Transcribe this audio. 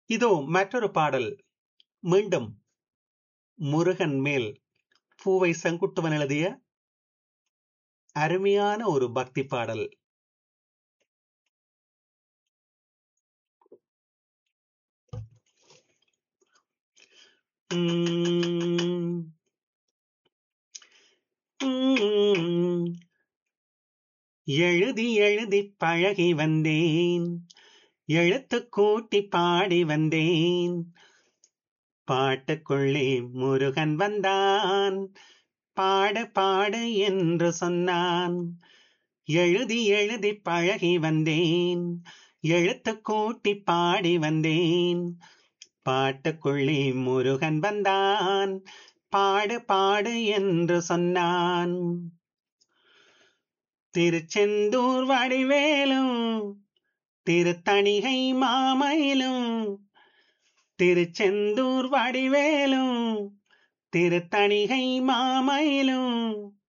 இதோ மற்றொரு பாடல் மீண்டும் முருகன் மேல் பூவை செங்குட்டுவன் எழுதிய அருமையான ஒரு பக்தி பாடல் உம் உம் எழுதி எழுதி பழகி வந்தேன் எழுத்து கூட்டி பாடி வந்தேன் பாட்டுக்குள்ளே முருகன் வந்தான் பாடு பாடு என்று சொன்னான் எழுதி எழுதி பழகி வந்தேன் எழுத்து கூட்டி பாடி வந்தேன் பாட்டுக்குள்ளே முருகன் வந்தான் பாடு பாடு என்று சொன்னான் திருச்செந்தூர் வடிவேலும் திருத்தணிகை மாமயிலும் திருச்செந்தூர் வடிவேலும் திருத்தணிகை மாமயிலும்